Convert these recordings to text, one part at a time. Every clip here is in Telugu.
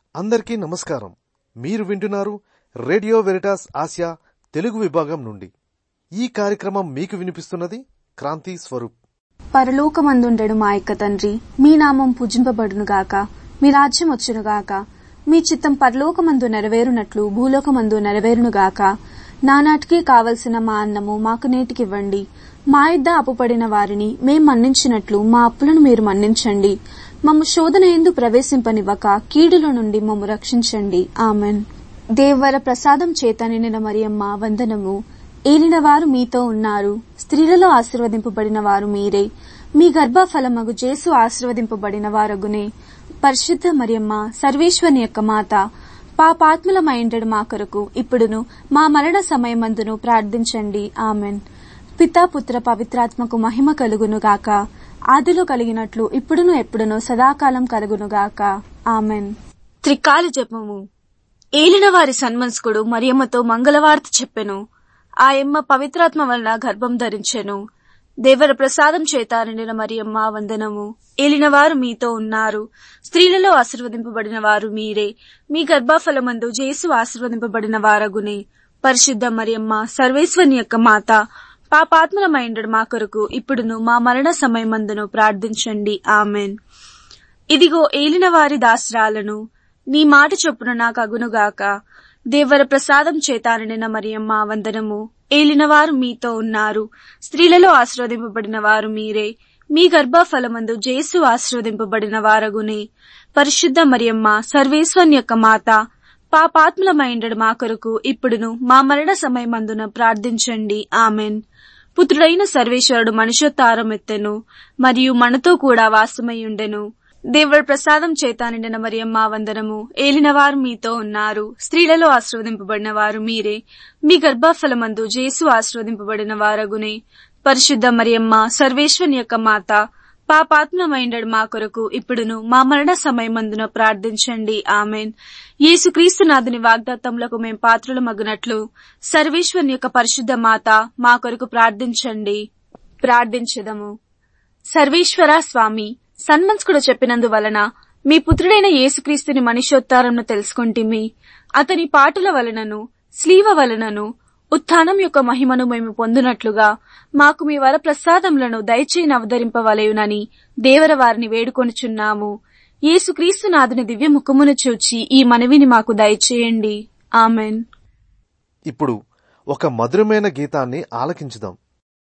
అందరికీ నమస్కారం మీరు వింటున్నారు రేడియో వెరిటాస్ ఆసియా తెలుగు విభాగం నుండి ఈ కార్యక్రమం మీకు వినిపిస్తున్నది క్రాంతి స్వరూప్ పరలోకమందుండెడు మా యొక్క తండ్రి మీ నామం పూజింపబడునుగాక మీ రాజ్యం వచ్చునుగాక మీ చిత్తం పరలోకమందు నెరవేరునట్లు భూలోకమందు నెరవేరునుగాక నానాటికి కావలసిన మా అన్నము మాకు నేటికివ్వండి మా ఇద్ద అప్పుపడిన వారిని మేం మన్నించినట్లు మా అప్పులను మీరు మన్నించండి మమ్ము శోధన ఎందు ప్రవేశింపనివ్వక కీడుల నుండి మమ్ము రక్షించండి ఆమెన్ దేవర ప్రసాదం చేత నిండిన మరియమ్మ వందనము ఏలినవారు మీతో ఉన్నారు స్త్రీలలో ఆశీర్వదింపబడిన వారు మీరే మీ గర్భఫలమగు జేసు ఆశీర్వదింపబడిన వారగునే పరిశుద్ధ మరియమ్మ సర్వేశ్వని యొక్క మాత పాపాత్ములమైండడు మా కొరకు ఇప్పుడును మా మరణ సమయమందును ప్రార్థించండి ఆమెన్ పితా పుత్ర పవిత్రాత్మకు మహిమ కలుగును గాక ఆదిలో కలిగినట్లు ఇప్పుడును ఎప్పుడును సదాకాలం కలుగునుగాక ఆమెన్ త్రికాల జపము ఏలిన వారి సన్మనస్కుడు మరియమ్మతో మంగళవార్త చెప్పెను ఆయమ్మ పవిత్రాత్మ వలన గర్భం ధరించెను దేవర ప్రసాదం చేత నిండిన మరియమ్మ వందనము ఏలినవారు మీతో ఉన్నారు స్త్రీలలో ఆశీర్వదింపబడిన వారు మీరే మీ గర్భఫలమందు జేసు ఆశీర్వదింపబడిన వారగునే పరిశుద్ధ మరియమ్మ సర్వేశ్వని యొక్క మాత పాపాత్మలమైండడు మా కొరకు ఇప్పుడును మా మరణ సమయమందును ప్రార్థించండి ఆమెన్ ఇదిగో ఏలిన వారి దాసరాలను నీ మాట చొప్పున నాకు అగునుగాక దేవర ప్రసాదం చేత నిండిన మరియమ్మ వందనము ఏలినవారు మీతో ఉన్నారు స్త్రీలలో ఆశీర్వదింపబడిన వారు మీరే మీ గర్భఫలమందు జేసు ఆశీర్వదింపబడిన వారగునే పరిశుద్ధ మరియమ్మ సర్వేశ్వన్ యొక్క మాత పాపాత్ములమైండడు మా కొరకు ఇప్పుడును మా మరణ సమయమందున ప్రార్థించండి ఆమెన్ పుత్రుడైన సర్వేశ్వరుడు మనుష్యోత్తారం ఎత్తెను మరియు మనతో కూడా వాసమయ్యుండెను దేవుడి ప్రసాదం చేత నిండిన మరియమ్మ వందనము ఏలినవారు మీతో ఉన్నారు స్త్రీలలో ఆశీర్వదింపబడిన వారు మీరే మీ గర్భఫలమందు జేసు ఆశీర్వదింపబడిన వారగునే పరిశుద్ధ మరియమ్మ సర్వేశ్వని యొక్క మాత పాపాత్మమైండడు మా కొరకు ఇప్పుడును మా మరణ సమయమందున ప్రార్థించండి ఆమెన్ యేసుక్రీస్తు నాథుని వాగ్దాత్తములకు మేం పాత్రలు మగునట్లు సర్వేశ్వని యొక్క పరిశుద్ధ మాత మా కొరకు ప్రార్థించండి ప్రార్థించదము సర్వేశ్వర స్వామి సన్మంస్కుడు చెప్పినందువలన మీ పుత్రుడైన యేసుక్రీస్తుని మనిషోత్తారంను తెలుసుకుంటిమి అతని పాటల వలనను స్లీవ వలనను ఉత్థానం యొక్క మహిమను మేము పొందునట్లుగా మాకు మీ వర ప్రసాదములను దయచేయని అవతరింపవలయునని దేవర వారిని వేడుకొనుచున్నాము యేసుక్రీస్తు నాథుని దివ్య ముఖమును చూచి ఈ మనవిని మాకు దయచేయండి ఆమెన్ ఇప్పుడు ఒక మధురమైన గీతాన్ని ఆలకించుదాం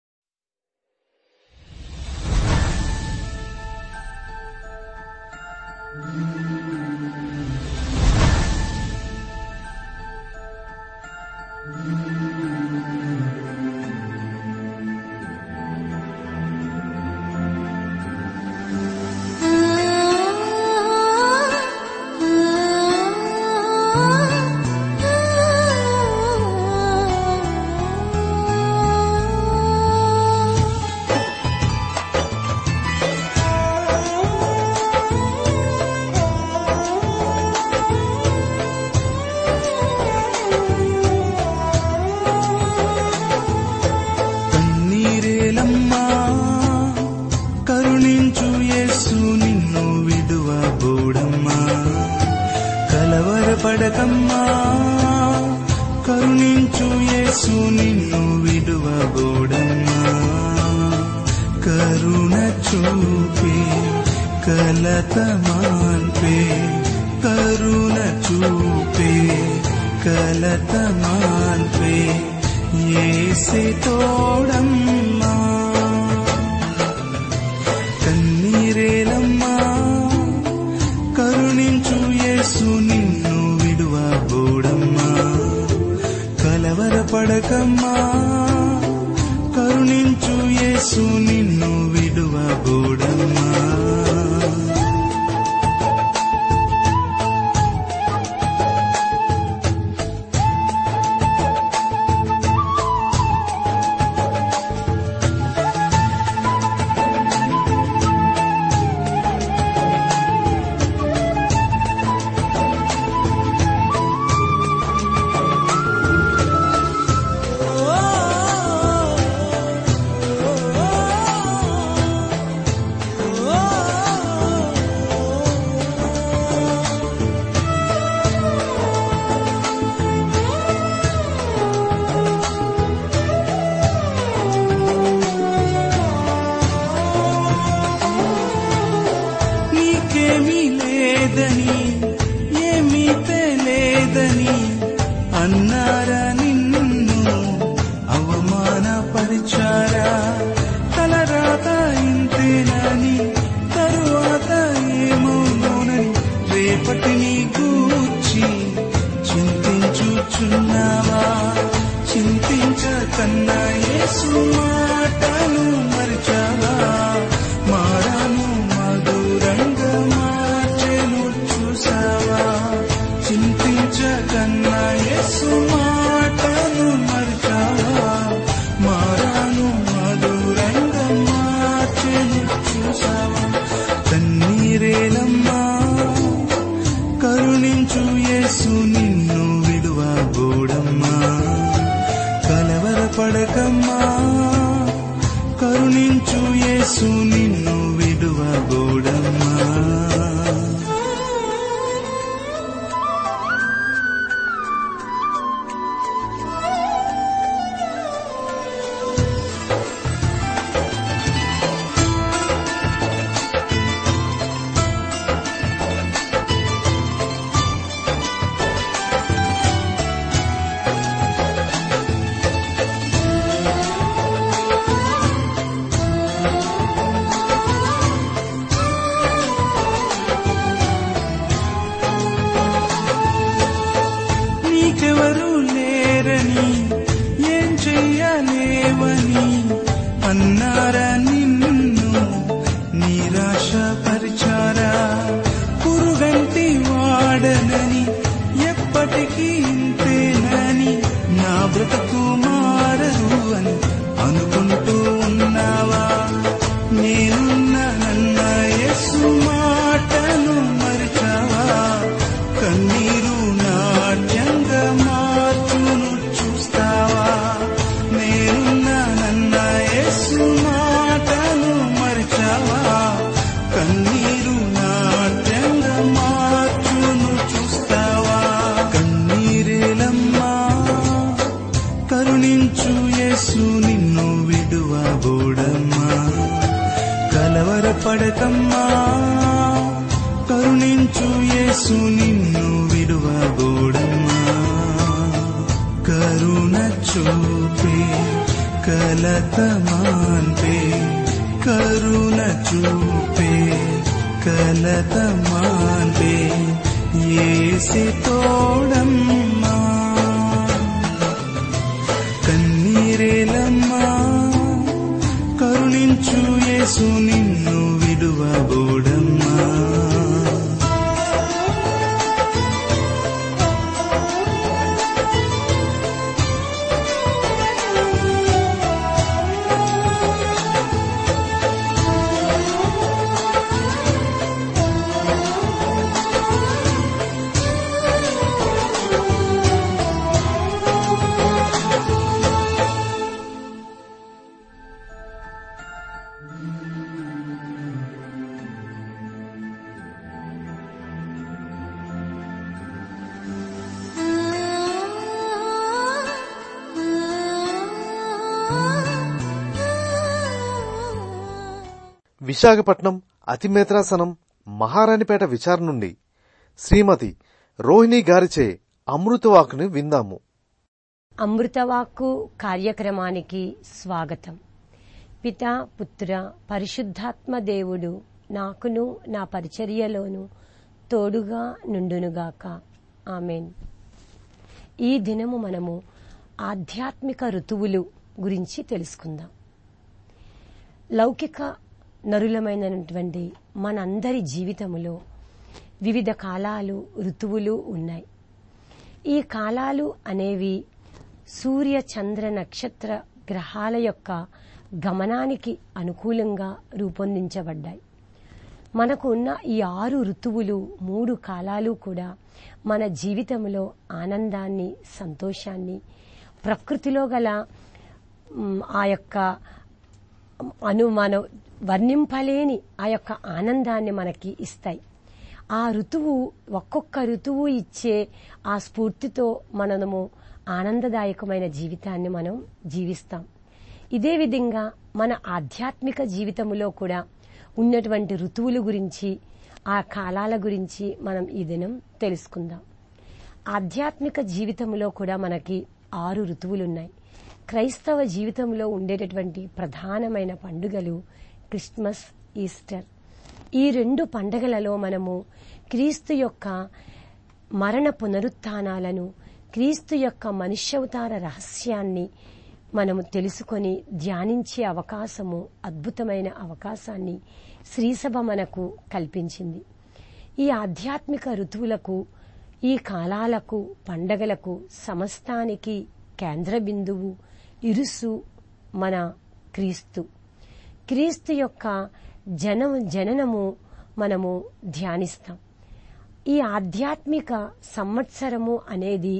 కన్నీరేలమ్మా కరుణించు యేసు నిన్ను విడువబోడమ్మా కలవరపడకమ్మా కరుణించు యేసు నిన్ను విడువబోడమ్మా కరుణ చూపే కలత మాన్పే కరుణ చూపే కలత మాన్పే ఏసే తోడమ్మా కన్నీరేలమ్మా కరుణించు యేసు నిన్ను విడువబోడమ్మా కలవరపడకమ్మా కరుణించు యేసు నిన్ను విడువబోడమ్మా Oh వేటిని గూర్చి చింతించుచున్నావా చింతించకన్నా యేసు మాటను మరిచావా మారాను మధురంగా మార్చెను చూసావా చింతించకన్నా యేసు మాటను మరిచావా మారాను మధురంగా మార్చెను చూసావా కన్నీరేలమ్మా కరుణించు యేసు నిన్ను విడువబోడమ్మా కలవరపడకమ్మా కరుణించు యేసు నిన్ను విడువబోడమ్మా నీకెవరు లేరని ఏం చెయ్యలేవని అన్నారా నిన్ను నిరాశ పరిచారా పురుగంటి వాడనని ఎప్పటికీ ఇంతేనని నా బ్రతుకు మారదు అని అనుకుంటూ ఉన్నావా నేనున్నానన్న యేసు మాటను మరిచావా కన్నీరు నాట్యంగా మార్చును చూస్తావా నేనున్నానన్న యేసు మాటను మరిచావా కన్నీరు నాట్యంగా మార్చును చూస్తావా కన్నీరేలమ్మా కరుణించు యేసు నిన్ను విడువబోడమ్మా కలవరపడకమ్మా కరుణించు యేసు నిన్ను విడువబోడమ్మా కరుణ చూపే కలత మాన్పే కరుణ చూపే కలత మాన్పే ఏసి తోడమ్మా కన్నీరేలమ్మా కరుణించు యేసు నిన్ను విడువబోడమ్మా విశాఖపట్నం అతిమేత్రాసనం మహారాణిపేట విచారణ నుండి శ్రీమతి రోహిణి గారిచే అమృతవాకుని విందాము అమృతవాక్కు కార్యక్రమానికి స్వాగతం పిత పుత్ర పరిశుద్ధాత్మ దేవుడు నాకును నా పరిచర్యలోను తోడుగా నుండునుగాక ఆమెన్ ఈ దినము మనము ఆధ్యాత్మిక ఋతువులు గురించి తెలుసుకుందాం లౌకిక నరులమైనటువంటి మనందరి జీవితములో వివిధ కాలాలు ఋతువులు ఉన్నాయి ఈ కాలాలు అనేవి సూర్య చంద్ర నక్షత్ర గ్రహాల యొక్క గమనానికి అనుకూలంగా రూపొందించబడ్డాయి మనకు ఉన్న ఈ ఆరు ఋతువులు మూడు కాలాలు కూడా మన జీవితంలో ఆనందాన్ని సంతోషాన్ని ప్రకృతిలో గల మ్, ఆ యొక్క అను మన వర్ణింపలేని ఆ యొక్క ఆనందాన్ని మనకి ఇస్తాయి ఆ ఋతువు ఒక్కొక్క ఋతువు ఇచ్చే ఆ స్ఫూర్తితో మనము ఆనందదాయకమైన జీవితాన్ని మనం జీవిస్తాం ఇదే విధంగా మన ఆధ్యాత్మిక జీవితంలో కూడా ఉన్నటువంటి ఋతువుల గురించి ఆ కాలాల గురించి మనం ఈ దినం తెలుసుకుందాం ఆధ్యాత్మిక జీవితంలో కూడా మనకి ఆరు ఋతువులున్నాయి క్రైస్తవ జీవితంలో ఉండేటటువంటి ప్రధానమైన పండుగలు క్రిస్మస్ ఈస్టర్ ఈ రెండు పండగలలో మనము క్రీస్తు యొక్క మరణ పునరుత్థానాలను క్రీస్తు యొక్క మనుష్యవతార రహస్యాన్ని మనము తెలుసుకొని ధ్యానించే అవకాశము అద్భుతమైన అవకాశాన్ని శ్రీసభ మనకు కల్పించింది ఈ ఆధ్యాత్మిక ఋతువులకు ఈ కాలాలకు పండగలకు సమస్తానికి కేంద్ర బిందువు ఇరుసు మన క్రీస్తు క్రీస్తు యొక్క జనం జననము మనము ధ్యానిస్తాం ఈ ఆధ్యాత్మిక సంవత్సరము అనేది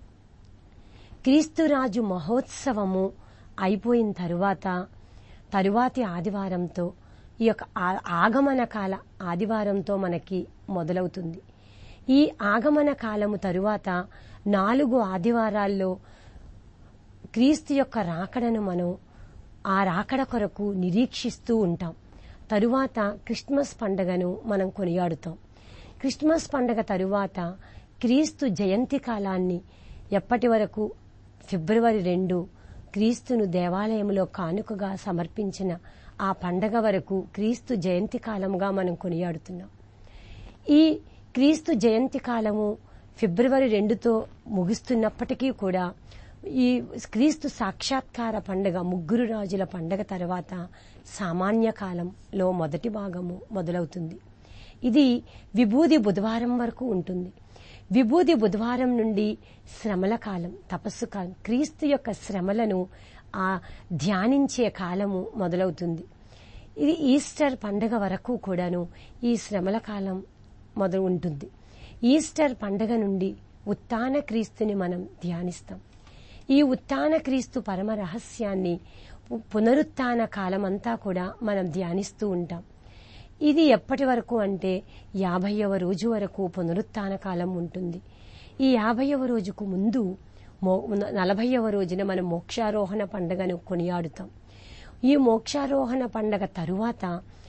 క్రీస్తురాజు మహోత్సవము అయిపోయిన తరువాత తరువాతి ఆదివారంతో ఈ యొక్క ఆ- ఆగమన కాల ఆదివారంతో మనకి మొదలవుతుంది ఈ ఆగమన కాలము తరువాత నాలుగు ఆదివారాల్లో క్రీస్తు యొక్క రాకడను మనం ఆ రాకడ కొరకు నిరీక్షిస్తూ ఉంటాం తరువాత క్రిస్మస్ పండగను మనం కొనియాడుతాం క్రిస్మస్ పండగ తరువాత క్రీస్తు జయంతి కాలాన్ని ఎప్పటి వరకు ఫిబ్రవరి రెండు క్రీస్తును దేవాలయంలో కానుకగా సమర్పించిన ఆ పండగ వరకు క్రీస్తు జయంతి కాలముగా మనం కొనియాడుతున్నాం ఈ క్రీస్తు జయంతి కాలము ఫిబ్రవరి రెండుతో ముగుస్తున్నప్పటికీ కూడా ఈ క్రీస్తు సాక్షాత్కార పండగ ముగ్గురు రాజుల పండగ తర్వాత సామాన్య కాలంలో మొదటి భాగము మొదలవుతుంది ఇది విభూది బుధవారం వరకు ఉంటుంది విభూది బుధవారం నుండి శ్రమల కాలం తపస్సు కాలం క్రీస్తు యొక్క శ్రమలను ఆ ధ్యానించే కాలము మొదలవుతుంది ఇది ఈస్టర్ పండగ వరకు కూడాను ఈ శ్రమల కాలం మొదలు ఉంటుంది ఈస్టర్ పండగ నుండి ఉత్తాన క్రీస్తుని మనం ధ్యానిస్తాం ఈ ఉత్తాన క్రీస్తు పరమ రహస్యాన్ని పు- పునరుత్థాన కాలమంతా కూడా మనం ధ్యానిస్తూ ఉంటాం ఇది ఎప్పటి వరకు అంటే యాభైవ రోజు వరకు పునరుత్థాన కాలం ఉంటుంది ఈ యాభైవ రోజుకు ముందు మో నలభైవ రోజున మనం మోక్షారోహణ పండగను కొనియాడుతాం ఈ మోక్షారోహణ పండగ తరువాత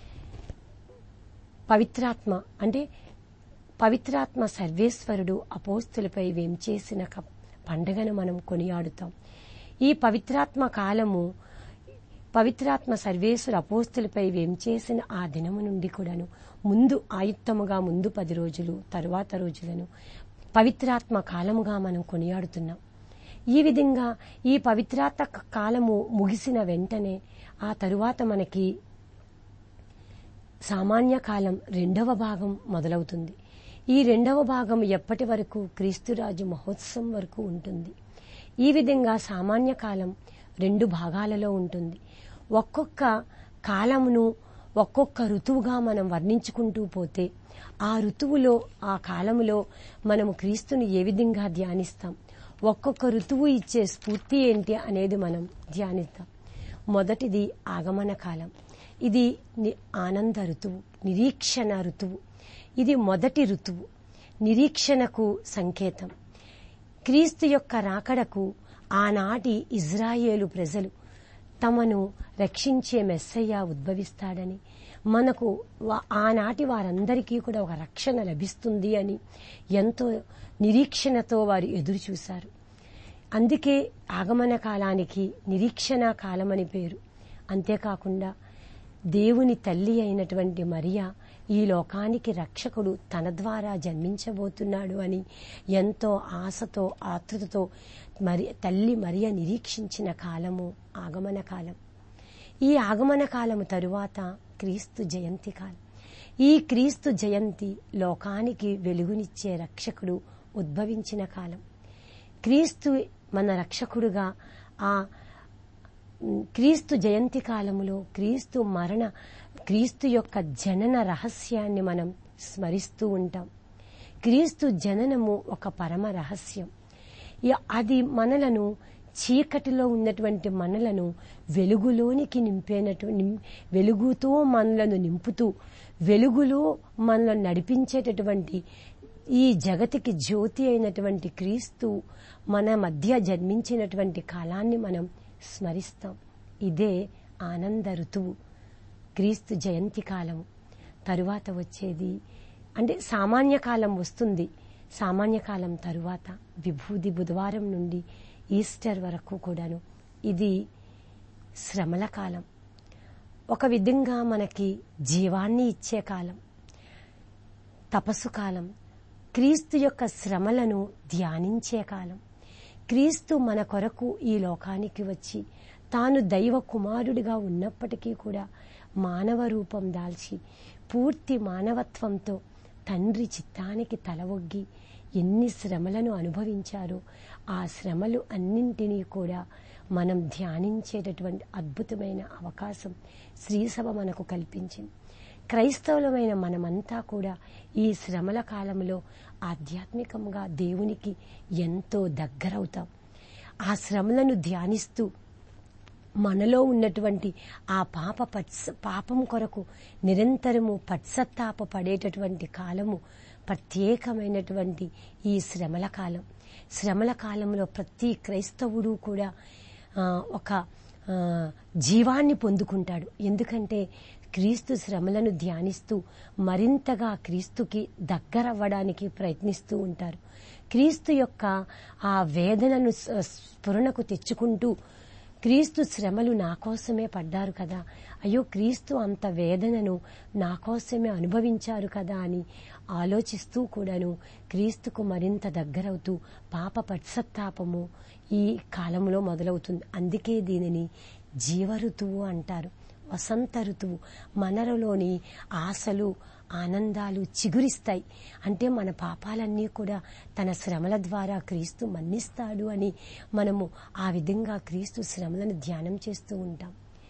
పవిత్రాత్మ అంటే పవిత్రాత్మ సర్వేశ్వరుడు అపోస్తులపై వేంచేసిన క- పండగను మనం కొనియాడుతాం ఈ పవిత్రాత్మ కాలము పవిత్రాత్మ సర్వేశ్వర అపోస్తులపై వేంచేసిన ఆ దినము నుండి కూడాను ముందు ఆయుత్తముగా ముందు పది రోజులు తరువాత రోజులను పవిత్రాత్మ కాలముగా మనం కొనియాడుతున్నాం ఈ విధంగా ఈ పవిత్రాత్మ కాలము ముగిసిన వెంటనే ఆ తరువాత మనకి సామాన్య కాలం రెండవ భాగం మొదలవుతుంది ఈ రెండవ భాగం ఎప్పటి వరకు క్రీస్తురాజు మహోత్సవం వరకు ఉంటుంది ఈ విధంగా సామాన్య కాలం రెండు భాగాలలో ఉంటుంది ఒక్కొక్క కాలమును ఒక్కొక్క ఋతువుగా మనం వర్ణించుకుంటూ పోతే ఆ ఋతువులో ఆ కాలములో మనము క్రీస్తుని ఏ విధంగా ధ్యానిస్తాం ఒక్కొక్క ఋతువు ఇచ్చే స్ఫూర్తి ఏంటి అనేది మనం ధ్యానిస్తాం మొదటిది ఆగమన కాలం ఇది ని- ఆనంద ఋతువు నిరీక్షణ ఋతువు ఇది మొదటి ఋతువు నిరీక్షణకు సంకేతం క్రీస్తు యొక్క రాకడకు ఆనాటి ఇజ్రాయేలు ప్రజలు తమను రక్షించే మెస్సయ్య ఉద్భవిస్తాడని మనకు వా- ఆనాటి వారందరికీ కూడా ఒక రక్షణ లభిస్తుంది అని ఎంతో నిరీక్షణతో వారు ఎదురు చూశారు అందుకే ఆగమన కాలానికి నిరీక్షణ కాలమని పేరు అంతేకాకుండా దేవుని తల్లి అయినటువంటి మరియా ఈ లోకానికి రక్షకుడు తన ద్వారా జన్మించబోతున్నాడు అని ఎంతో ఆశతో ఆతృతతో మరి తల్లి మరియ నిరీక్షించిన కాలము ఆగమన కాలం ఈ ఆగమన కాలము తరువాత క్రీస్తు జయంతి కాలం ఈ క్రీస్తు జయంతి లోకానికి వెలుగునిచ్చే రక్షకుడు ఉద్భవించిన కాలం క్రీస్తు మన రక్షకుడుగా ఆ ఉమ్, క్రీస్తు జయంతి కాలములో క్రీస్తు మరణ క్రీస్తు యొక్క జనన రహస్యాన్ని మనం స్మరిస్తూ ఉంటాం క్రీస్తు జననము ఒక పరమ రహస్యం ఇ- అది మనలను చీకటిలో ఉన్నటువంటి మనలను వెలుగులోనికి నింపేనటు నిం- వెలుగుతో మనలను నింపుతూ వెలుగులో మనలను నడిపించేటటువంటి ఈ జగతికి జ్యోతి అయినటువంటి క్రీస్తు మన మధ్య జన్మించినటువంటి కాలాన్ని మనం స్మరిస్తాం ఇదే ఆనంద ఋతువు క్రీస్తు జయంతి కాలం తరువాత వచ్చేది అంటే సామాన్య కాలం వస్తుంది సామాన్య కాలం తరువాత విభూది బుధవారం నుండి ఈస్టర్ వరకు కూడాను ఇది శ్రమల కాలం ఒక విధంగా మనకి జీవాన్ని ఇచ్చే కాలం తపస్సు కాలం క్రీస్తు యొక్క శ్రమలను ధ్యానించే కాలం క్రీస్తు మన కొరకు ఈ లోకానికి వచ్చి తాను దైవ కుమారుడిగా ఉన్నప్పటికీ కూడా మానవ రూపం దాల్చి పూర్తి మానవత్వంతో తండ్రి చిత్తానికి తల ఒగ్గి ఎన్ని శ్రమలను అనుభవించారో ఆ శ్రమలు అన్నింటినీ కూడా మనం ధ్యానించేటటువంటి అద్భుతమైన అవకాశం శ్రీసభ మనకు కల్పించింది క్రైస్తవులమైన మనమంతా కూడా ఈ శ్రమల కాలంలో ఆధ్యాత్మికంగా దేవునికి ఎంతో దగ్గరవుతాం ఆ శ్రమలను ధ్యానిస్తూ మనలో ఉన్నటువంటి ఆ పాప పట్స పాపం కొరకు నిరంతరము పట్సత్తాప పడేటటువంటి కాలము ప్రత్యేకమైనటువంటి ఈ శ్రమల కాలం శ్రమల కాలంలో ప్రతి క్రైస్తవుడు కూడా ఆ, ఒక ఆ, జీవాన్ని పొందుకుంటాడు ఎందుకంటే క్రీస్తు శ్రమలను ధ్యానిస్తూ మరింతగా క్రీస్తుకి దగ్గరవ్వడానికి ప్రయత్నిస్తూ ఉంటారు క్రీస్తు యొక్క ఆ వేదనను స్ఫ- స్ఫురణకు తెచ్చుకుంటూ క్రీస్తు శ్రమలు నా కోసమే పడ్డారు కదా అయ్యో క్రీస్తు అంత వేదనను నా కోసమే అనుభవించారు కదా అని ఆలోచిస్తూ కూడాను క్రీస్తుకు మరింత దగ్గరవుతూ పాప పశ్చత్తాపము ఈ కాలంలో మొదలవుతుంది అందుకే దీనిని జీవ ఋతువు అంటారు వసంత ఋతువు మనలోని ఆశలు ఆనందాలు చిగురిస్తాయి అంటే మన పాపాలన్నీ కూడా తన శ్రమల ద్వారా క్రీస్తు మన్నిస్తాడు అని మనము ఆ విధంగా క్రీస్తు శ్రమలను ధ్యానం చేస్తూ ఉంటాం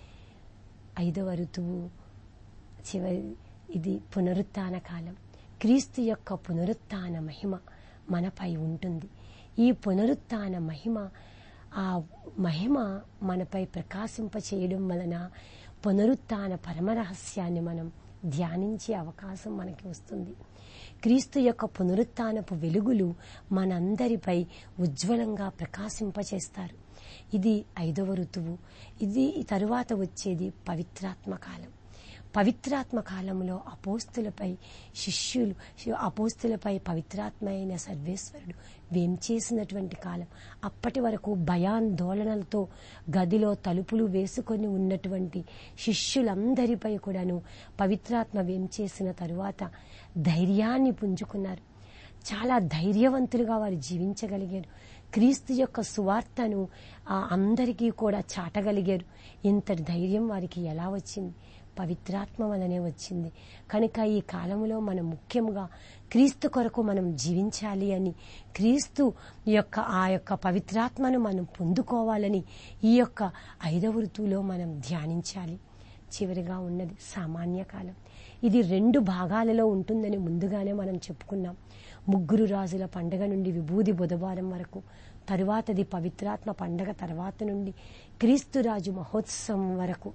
ఐదవ ఋతువు చివరి ఇది పునరుత్థాన కాలం క్రీస్తు యొక్క పునరుత్థాన మహిమ మనపై ఉంటుంది ఈ పునరుత్థాన మహిమ ఆ మహిమ మనపై ప్రకాశింప చేయడం వలన పునరుత్థాన పరమరహస్యాన్ని మనం ధ్యానించే అవకాశం మనకి వస్తుంది క్రీస్తు యొక్క పునరుత్థానపు వెలుగులు మనందరిపై ఉజ్వలంగా ప్రకాశింపచేస్తారు ఇది ఐదవ ఋతువు ఇది తరువాత వచ్చేది పవిత్రాత్మ కాలం పవిత్రాత్మ కాలంలో అపోస్తులపై శిష్యులు శి- అపోస్తులపై పవిత్రాత్మ అయిన సర్వేశ్వరుడు వేంచేసినటువంటి కాలం అప్పటి వరకు భయాందోళనలతో గదిలో తలుపులు వేసుకొని ఉన్నటువంటి శిష్యులందరిపై కూడాను పవిత్రాత్మ వేంచేసిన తరువాత ధైర్యాన్ని పుంజుకున్నారు చాలా ధైర్యవంతులుగా వారు జీవించగలిగారు క్రీస్తు యొక్క సువార్తను ఆ అందరికీ కూడా చాటగలిగారు ఇంతటి ధైర్యం వారికి ఎలా వచ్చింది పవిత్రాత్మ వలనే వచ్చింది కనుక ఈ కాలంలో మనం ముఖ్యంగా క్రీస్తు కొరకు మనం జీవించాలి అని క్రీస్తు యొక్క ఆ యొక్క పవిత్రాత్మను మనం పొందుకోవాలని ఈ యొక్క ఐదవ ఋతువులో మనం ధ్యానించాలి చివరిగా ఉన్నది సామాన్య కాలం ఇది రెండు భాగాలలో ఉంటుందని ముందుగానే మనం చెప్పుకున్నాం ముగ్గురు రాజుల పండగ నుండి విభూది బుధవారం వరకు తరువాతది పవిత్రాత్మ పండగ తర్వాత నుండి క్రీస్తురాజు మహోత్సవం వరకు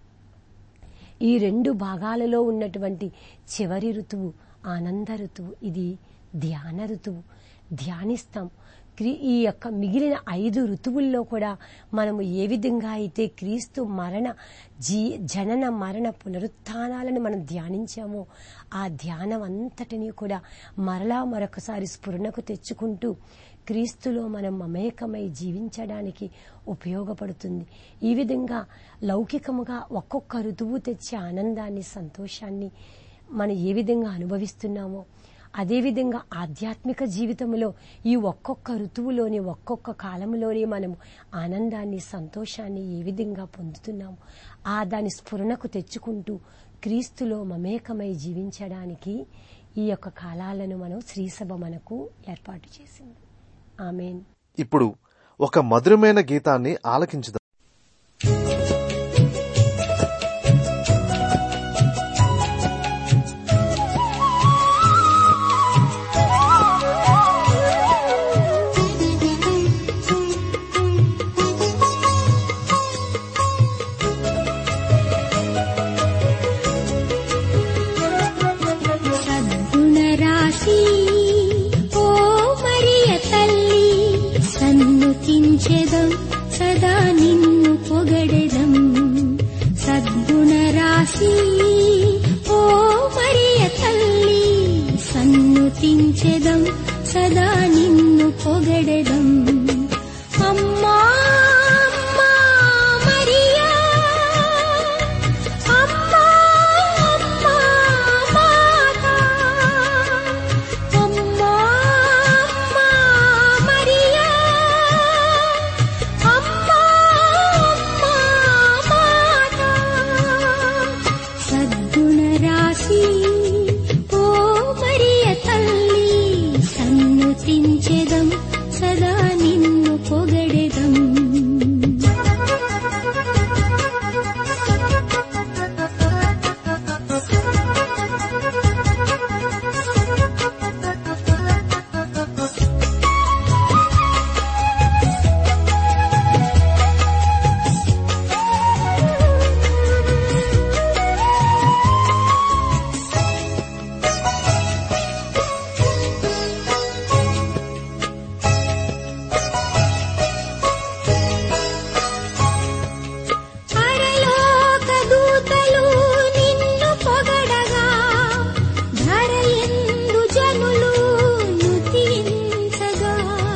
ఈ రెండు భాగాలలో ఉన్నటువంటి చివరి ఋతువు ఆనంద ఋతువు ఇది ధ్యాన ఋతువు ధ్యానిస్తాం క్రీ- ఈ యొక్క మిగిలిన ఐదు ఋతువుల్లో కూడా మనము ఏ విధంగా అయితే క్రీస్తు మరణ జీ జనన మరణ పునరుత్థానాలను మనం ధ్యానించామో ఆ ధ్యానం అంతటినీ కూడా మరలా మరొకసారి స్ఫురణకు తెచ్చుకుంటూ క్రీస్తులో మనం మమేకమై జీవించడానికి ఉపయోగపడుతుంది ఈ విధంగా లౌకికముగా ఒక్కొక్క ఋతువు తెచ్చే ఆనందాన్ని సంతోషాన్ని మనం ఏ విధంగా అనుభవిస్తున్నామో అదేవిధంగా ఆధ్యాత్మిక జీవితంలో ఈ ఒక్కొక్క ఋతువులోని ఒక్కొక్క కాలంలోని మనం ఆనందాన్ని సంతోషాన్ని ఏ విధంగా పొందుతున్నామో ఆ దాని స్ఫురణకు తెచ్చుకుంటూ క్రీస్తులో మమేకమై జీవించడానికి ఈ యొక్క కాలాలను మనం శ్రీసభ మనకు ఏర్పాటు చేసింది ఆమెన్ ఇప్పుడు ఒక మధురమైన గీతాన్ని ఆలకించుదాం సద్గుణరాశి ఓ మరియ తల్లి సన్నుతించెదం సదా నిన్ను పొగడెదం సద్గుణరాశి ఓ మరియ తల్లి సన్నుతించెదం సదా నిన్ను పొగడెదం అమ్మా అమ్మా మరియా అమ్మా అమ్మా మాతా సన్నుతించెదం సదా నిన్ను పొగడెదం పరలోక దూతలు నిన్ను పొగడగా ధరయందు జనులు నుతించగా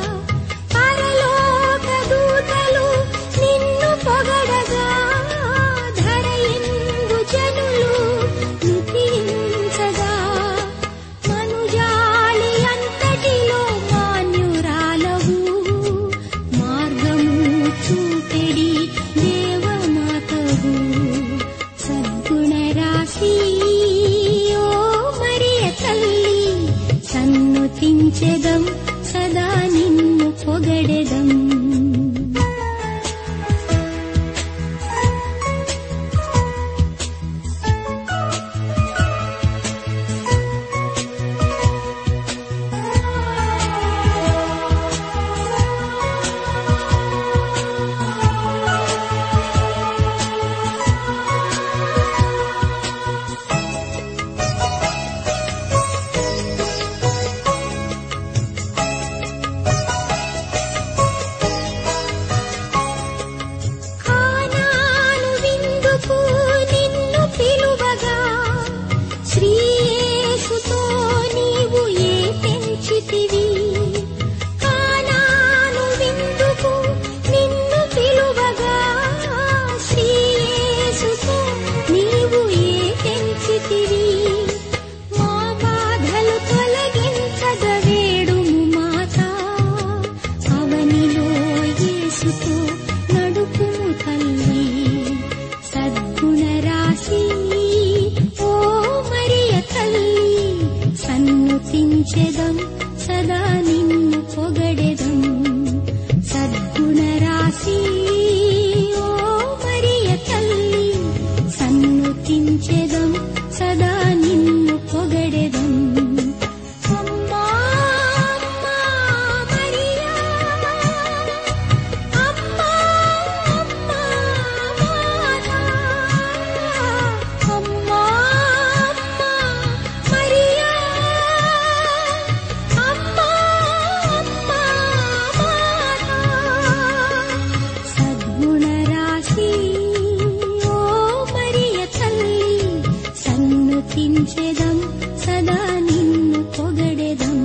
పరలోక దూతలు నిన్ను పొగడగా ధరయందు జనులు నుతించగా మనుజాలి అంతటిలో మాన్యురాలవు మార్గము చూపెడి దేవమాతవు సద్గుణ రాశి ఓ మరియ తల్లి సన్నుతించెదం సదా నిన్ను పొగడెదం కానాను విందుకు నిన్ను పిలువగా శ్రీయేసుతో నీవు ఏ పెంచితివి కానాను విందుకు నిన్ను పిలువగా శ్రీయేసుతో నీవు ఏ పెంచితివి మా బాధలు తొలగించగ వేడుము మాతా అవనిలో యేసుతో నడుపుము తల్లి సద్గుణ రాశి ఓ మరియ తల్లి సన్నుతించెదం సదా నిన్ను పొగడెదం సద్గుణ రాశి ఓ మరియ తల్లి సన్నుతించెదం సదా నిన్ను పొగడెదం అమ్మా అమ్మా మరియా అమ్మా అమ్మా మాతా అమ్మా అమ్మా మరియా అమ్మా అమ్మా మాతా సద్గుణ రాశి ఓ మరియ తల్లి సన్నుతించెదం సదా నిన్ను పొగడెదం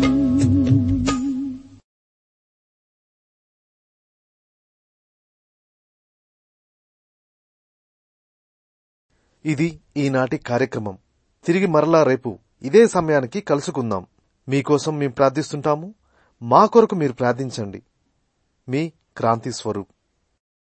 ఇది ఈనాటి కార్యక్రమం తిరిగి మరలా రేపు ఇదే సమయానికి కలుసుకుందాం మీకోసం మేము ప్రార్థిస్తుంటాము మా కొరకు మీరు ప్రార్థించండి మీ క్రాంతి స్వరూప్